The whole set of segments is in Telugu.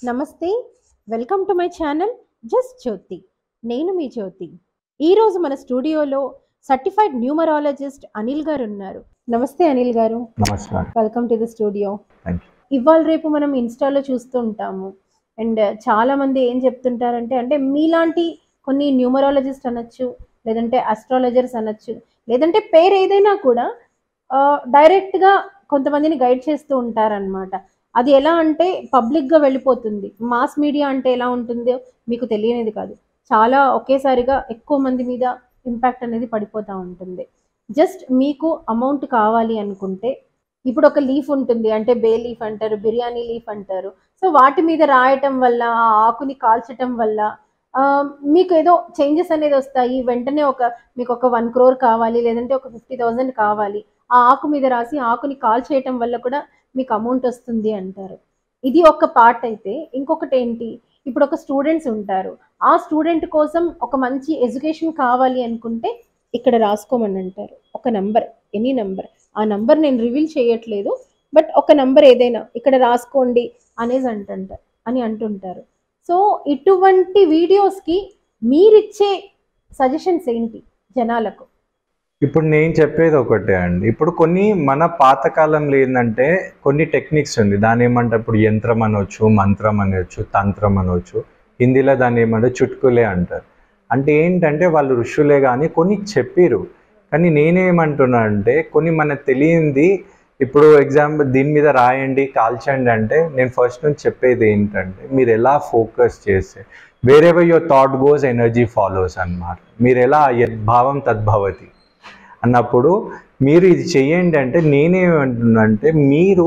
నమస్తే welcome to my channel just Jyothi నేను మీ జ్యోతి ఈరోజు మన స్టూడియోలో సర్టిఫైడ్ న్యూమరాలజిస్ట్ అనిల్ గారు ఉన్నారు నమస్తే అనిల్ గారు నమస్కారం welcome to the studio thank ఇవాళ రేపు మనం ఇన్స్టాలో చూస్తూ ఉంటాము అండ్ చాలా మంది ఏం చెప్తుంటారంటే అంటే మీలాంటి కొన్ని న్యూమరాలజిస్ట్ అనొచ్చు లేదంటే అస్ట్రాలజర్స్ అనొచ్చు లేదంటే పేరు ఏదైనా కూడా ఆ, direct గా కొంతమందిని గైడ్ చేస్తూ ఉంటారనమాట అది ఎలా అంటే public గా వెళ్ళిపోతుంది మాస్ మీడియా అంటే ఎలా ఉంటుందో మీకు తెలియనిది కాదు చాలా ఒకేసారిగా ఎక్కువ మంది మీద ఇంపాక్ట్ అనేది పడిపోతూ ఉంటుంది జస్ట్ మీకు అమౌంట్ కావాలి అనుకుంటే ఇప్పుడు ఒక లీఫ్ ఉంటుంది అంటే బే లీఫ్ అంటారు బిర్యానీ లీఫ్ అంటారు సో వాటి మీద రాయటం వల్ల ఆ ఆకుని కాల్చటం వల్ల ఆ, మీకు ఏదో చేంజెస్ అనేది వస్తాయి వెంటనే ఒక మీకు ఒక వన్ క్రోర్ కావాలి లేదంటే ఒక ఫిఫ్టీ థౌజండ్ కావాలి ఆ ఆకు మీద రాసి ఆకుని కాల్ చేయటం వల్ల కూడా మీకు అమౌంట్ వస్తుంది అంటారు ఇది ఒక పార్ట్ అయితే ఇంకొకటి ఏంటి ఇప్పుడు ఒక స్టూడెంట్స్ ఉంటారు ఆ స్టూడెంట్ కోసం ఒక మంచి ఎడ్యుకేషన్ కావాలి అనుకుంటే ఇక్కడ రాసుకోమని అంటారు ఒక నంబర్ ఎనీ నంబర్ ఆ నంబర్ నేను రివీల్ చేయట్లేదు బట్ ఒక నంబర్ ఏదైనా ఇక్కడ రాసుకోండి అనేసి అంటుంటారు అని అంటుంటారు సో ఇటువంటి వీడియోస్కి మీరిచ్చే సజెషన్స్ ఏంటి జనాలకు ఇప్పుడు నేను చెప్పేది ఒకటే అండి ఇప్పుడు కొన్ని మన పాతకాలంలో ఏంటంటే కొన్ని టెక్నిక్స్ ఉంది దాని ఏమంటే ఇప్పుడు యంత్రం అనవచ్చు మంత్రం అనవచ్చు తంత్రం అనవచ్చు హిందీలో దాన్ని ఏమంటే చుట్కులే అంటారు అంటే ఏంటంటే వాళ్ళు ఋషులే కానీ కొన్ని చెప్పిరు కానీ నేనేమంటున్నా అంటే కొన్ని మనకు తెలియంది ఇప్పుడు ఎగ్జాంపుల్ దీని మీద రాయండి కాల్చండి అంటే నేను ఫస్ట్ నుంచి చెప్పేది ఏంటంటే మీరు ఎలా ఫోకస్ చేస్తే wherever your thought goes energy follows అన్నమాట మీరు ఎలా యద్భావం తద్భవతి అన్నప్పుడు మీరు ఇది చెయ్యండి అంటే నేనేమంటున్నా అంటే మీరు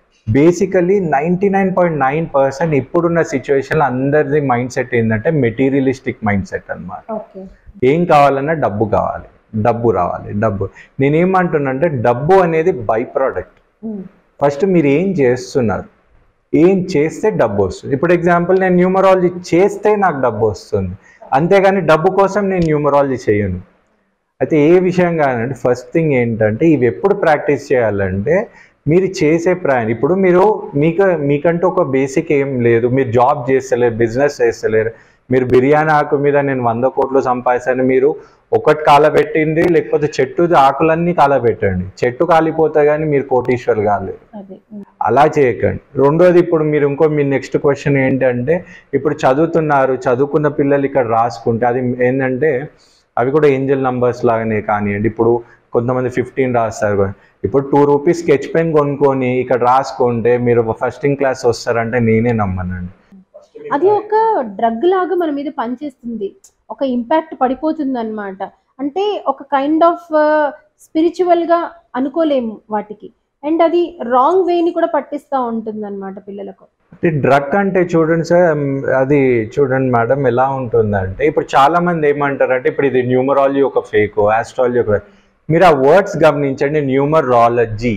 basically ninety nine point nine percent ఇప్పుడున్న సిచ్యువేషన్లో అందరిది మైండ్ సెట్ ఏంటంటే మెటీరియలిస్టిక్ మైండ్ సెట్ అన్నమాట ఓకే ఏం కావాలన్నా డబ్బు కావాలి డబ్బు రావాలి డబ్బు నేనేమంటున్నా అంటే డబ్బు అనేది బై ప్రోడక్ట్ ఫస్ట్ మీరు ఏం చేస్తున్నారు ఏం చేస్తే డబ్బు వస్తుంది ఇప్పుడు ఎగ్జాంపుల్ నేను న్యూమరాలజీ చేస్తే నాకు డబ్బు వస్తుంది అంతేగాని డబ్బు కోసం నేను న్యూమరాలజీ చేయను అయితే ఏ విషయం కాదంటే ఫస్ట్ థింగ్ ఏంటంటే ఇవి ఎప్పుడు ప్రాక్టీస్ చేయాలంటే మీరు చేసే ప్రయాణం ఇప్పుడు మీరు మీకు మీకంటూ ఒక బేసిక్ ఏం లేదు మీరు జాబ్ చేస్తలేరు బిజినెస్ చేస్తలేరు మీరు బిర్యానీ ఆకు మీద నేను వంద కోట్లు సంపాదిస్తాను మీరు ఒకటి కాలబెట్టింది లేకపోతే చెట్టు ఆకులన్నీ కాలబెట్టండి చెట్టు కాలిపోతే కానీ మీరు కోటీశ్వరు కాలేరు అదే అలా చేయకండి రెండోది ఇప్పుడు మీరు ఇంకో మీ నెక్స్ట్ క్వశ్చన్ ఏంటంటే ఇప్పుడు చదువుతున్నారు చదువుకున్న పిల్లలు ఇక్కడ రాసుకుంటే అది ఏంటంటే అవి కూడా ఏంజల్ నంబర్స్ లాగానే కానివ్వండి ఇప్పుడు కొంతమంది ఫిఫ్టీన్ రాస్తారు ఇప్పుడు టూ రూపీస్ స్కెచ్ పెన్ కొనుక్కొని ఇక్కడ రాసుకుంటే మీరు ఫస్ట్ క్లాస్ వస్తారంటే నేనే నమ్మనండి అది ఒక డ్రగ్ లాగా మన మీద పనిచేస్తుంది ఒక ఇంపాక్ట్ పడిపోతుంది అనమాట అంటే ఒక కైండ్ ఆఫ్ స్పిరిచువల్ గా అనుకోలేము వాటికి అండ్ అది రాంగ్ వేని కూడా పట్టిస్తూ ఉంటుంది అనమాట పిల్లలకు అంటే డ్రగ్ అంటే చూడండి సార్ మ్, అది చూడండి మేడం ఎలా ఉంటుందంటే ఇప్పుడు చాలా మంది ఏమంటారంటే ఇప్పుడు ఇది న్యూమరాలజీ ఒక ఫేక్ ఆస్ట్రాలజీ ఒక మీరు ఆ వర్డ్స్ గమనించండి న్యూమరాలజీ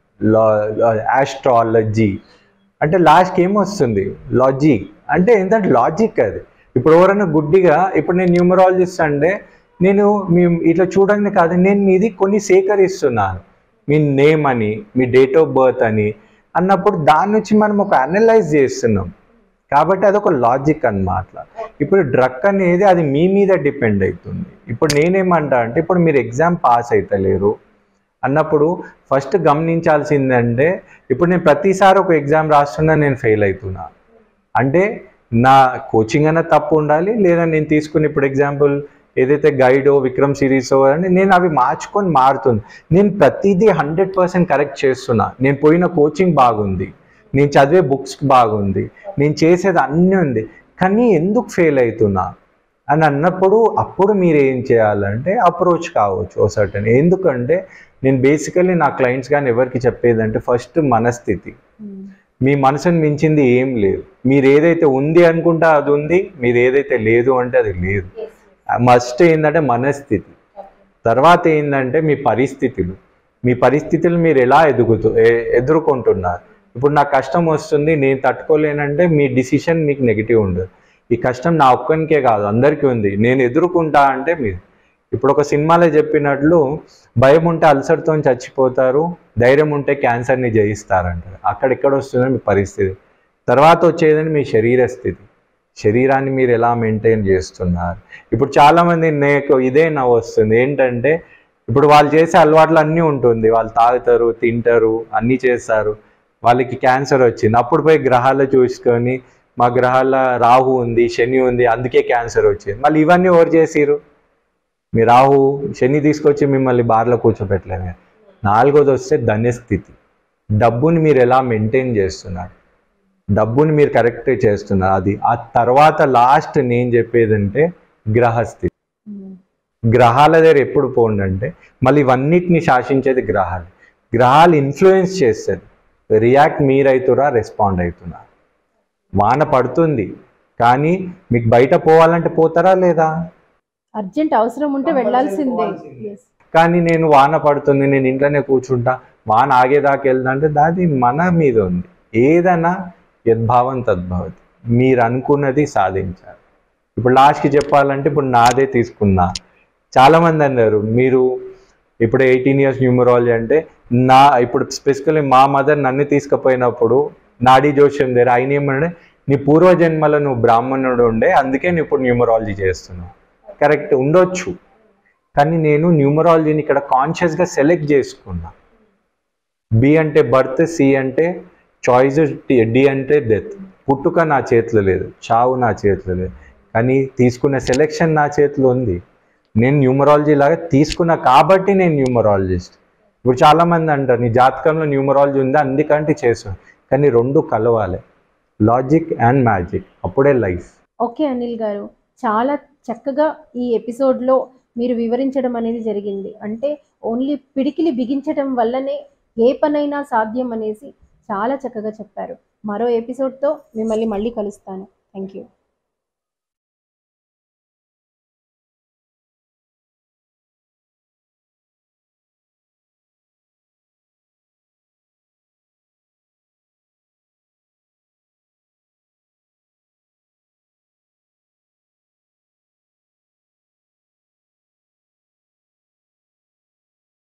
ఆస్ట్రాలజీ అంటే లాస్ట్కి ఏమొస్తుంది లాజిక్ అంటే ఏంటంటే లాజిక్ అది ఇప్పుడు ఎవరైనా గుడ్డిగా ఇప్పుడు నేను న్యూమరాలజిస్ట్ అంటే నేను మీ ఇట్లా చూడండి కాదు నేను మీది కొన్ని సేకరిస్తున్నాను మీ నేమ్ అని మీ డేట్ ఆఫ్ బర్త్ అని అన్నప్పుడు దాని నుంచి మనం ఒక అనలైజ్ చేస్తున్నాం కాబట్టి అదొక లాజిక్ అన్నమాట ఇప్పుడు డ్రగ్ అనేది అది మీ మీద డిపెండ్ అవుతుంది ఇప్పుడు నేనేమంటా అంటే ఇప్పుడు మీరు ఎగ్జామ్ పాస్ అవుతలేరు అన్నప్పుడు ఫస్ట్ గమనించాల్సిందంటే ఇప్పుడు నేను ప్రతిసారి ఒక ఎగ్జామ్ రాస్తున్నా నేను ఫెయిల్ అవుతున్నా అంటే నా కోచింగ్ అన్న తప్పు ఉండాలి లేదా నేను తీసుకుని ఇప్పుడు ఎగ్జాంపుల్ ఏదైతే గైడో విక్రమ్ సిరీసో అని నేను అవి మార్చుకొని మారుతుంది నేను ప్రతిదీ హండ్రెడ్ పర్సెంట్ కరెక్ట్ చేస్తున్నా నేను పోయిన కోచింగ్ బాగుంది నేను చదివే బుక్స్ బాగుంది నేను చేసేది అన్నీ ఉంది కానీ ఎందుకు ఫెయిల్ అవుతున్నా అని అన్నప్పుడు అప్పుడు మీరు ఏం చేయాలంటే అప్రోచ్ కావచ్చు ఓ సర్టన్ ఎందుకంటే నేను బేసికల్లీ నా క్లయింట్స్ కానీ ఎవరికి చెప్పేదంటే ఫస్ట్ మనస్థితి మీ మనసుని మించింది ఏం లేదు మీరు ఏదైతే ఉంది అనుకుంటే అది ఉంది మీరు ఏదైతే లేదు అంటే అది లేదు మస్ట్ ఏంటంటే మనస్థితి తర్వాత ఏంటంటే మీ పరిస్థితులు మీ పరిస్థితులు మీరు ఎలా ఎదుగుతూ ఎ- ఎదుర్కొంటున్నారు ఇప్పుడు నాకు కష్టం వస్తుంది నేను తట్టుకోలేనంటే మీ డిసిషన్ మీకు నెగిటివ్ ఉండదు ఈ కష్టం నా ఒక్కనికే కాదు అందరికీ ఉంది నేను ఎదుర్కొంటా అంటే మీరు ఇప్పుడు ఒక సినిమాలో చెప్పినట్లు భయం ఉంటే అల్సర్తో చచ్చిపోతారు ధైర్యం ఉంటే క్యాన్సర్ని జయిస్తారంటారు అక్కడ ఎక్కడ వస్తుందో మీ పరిస్థితి తర్వాత వచ్చేదని మీ శరీర స్థితి శరీరాన్ని మీరు ఎలా మెయింటైన్ చేస్తున్నారు ఇప్పుడు చాలామంది నాకు ఇదే నవ్వు వస్తుంది ఏంటంటే ఇప్పుడు వాళ్ళు చేసే అలవాట్లు అన్నీ ఉంటుంది వాళ్ళు తాగుతారు తింటారు అన్నీ చేస్తారు వాళ్ళకి క్యాన్సర్ వచ్చింది అప్పుడు పోయి గ్రహాలు చూసుకొని మా గ్రహాల రాహు ఉంది శని ఉంది అందుకే క్యాన్సర్ వచ్చింది మళ్ళీ ఇవన్నీ ఎవరు చేసిరు మీ రాహు శని తీసుకొచ్చి మిమ్మల్ని బార్లో కూర్చోబెట్టలేదు నాలుగోది వస్తే ధన్యస్థితి డబ్బుని మీరు ఎలా మెయింటైన్ చేస్తున్నారు డబ్బుని మీరు కరెక్ట్ చేస్తున్నారు అది ఆ తర్వాత లాస్ట్ నేను చెప్పేది అంటే గ్రహస్థితి గ్రహాల దగ్గర ఎప్పుడు పోండి అంటే మళ్ళీ ఇవన్నిటిని శాసించేది గ్రహాలు గ్రహాలు ఇన్ఫ్లుయెన్స్ చేస్తుంది రియాక్ట్ మీరైతురా రెస్పాండ్ అవుతున్నారు వాన పడుతుంది కానీ మీకు బయట పోవాలంటే పోతారా లేదా అర్జెంట్ అవసరం ఉంటే వెళ్ళాల్సిందే Yes. కానీ నేను వాన పడుతుంది నేను ఇంట్లోనే కూర్చుంటా వాన ఆగేదాకా వెళ్దా అంటే దాది మన మీద ఉంది ఏదైనా యద్భావం తద్భవతి మీరు అనుకున్నది సాధించాలి ఇప్పుడు లాస్ట్కి చెప్పాలంటే ఇప్పుడు నాదే తీసుకున్నా చాలామంది అన్నారు మీరు ఇప్పుడు ఎయిటీన్ ఇయర్స్ న్యూమరాలజీ అంటే నా ఇప్పుడు స్పెసిఫికల్లీ మా మదర్ నన్ను తీసుకుపోయినప్పుడు నాడీ జోష్యం దగ్గర ఆయన ఏమన్నాడు నీ పూర్వజన్మలో నువ్వు బ్రాహ్మణుడు ఉండే అందుకే నువ్వు ఇప్పుడు న్యూమరాలజీ చేస్తున్నావు కరెక్ట్ ఉండొచ్చు కానీ నేను న్యూమరాలజీని ఇక్కడ కాన్షియస్గా సెలెక్ట్ చేసుకున్నా బి అంటే బర్త్ సి అంటే చాయిస్ డి అంటే డెత్ పుట్టుక నా చేతిలో లేదు చావు నా చేతిలో లేదు కానీ తీసుకున్న సెలెక్షన్ నా చేతిలో ఉంది నేను న్యూమరాలజీ లాగా తీసుకున్నా కాబట్టి నేను న్యూమరాలజిస్ట్ ఇప్పుడు చాలామంది అంటారు నీ జాతకంలో న్యూమరాలజీ ఉందా అందుకంటే చేసాను కానీ రెండు కలవాలి లాజిక్ అండ్ మ్యాజిక్ అప్పుడే లైఫ్ ఓకే అనిల్ గారు చాలా చక్కగా ఈ ఎపిసోడ్లో మీరు వివరించడం అనేది జరిగింది అంటే ఓన్లీ పిడికిలి బిగించడం వల్లనే ఏ పనైనా సాధ్యం అనేసి చాలా చక్కగా చెప్పారు మరో ఎపిసోడ్తో మిమ్మల్ని మళ్ళీ కలుస్తాను థ్యాంక్ యూ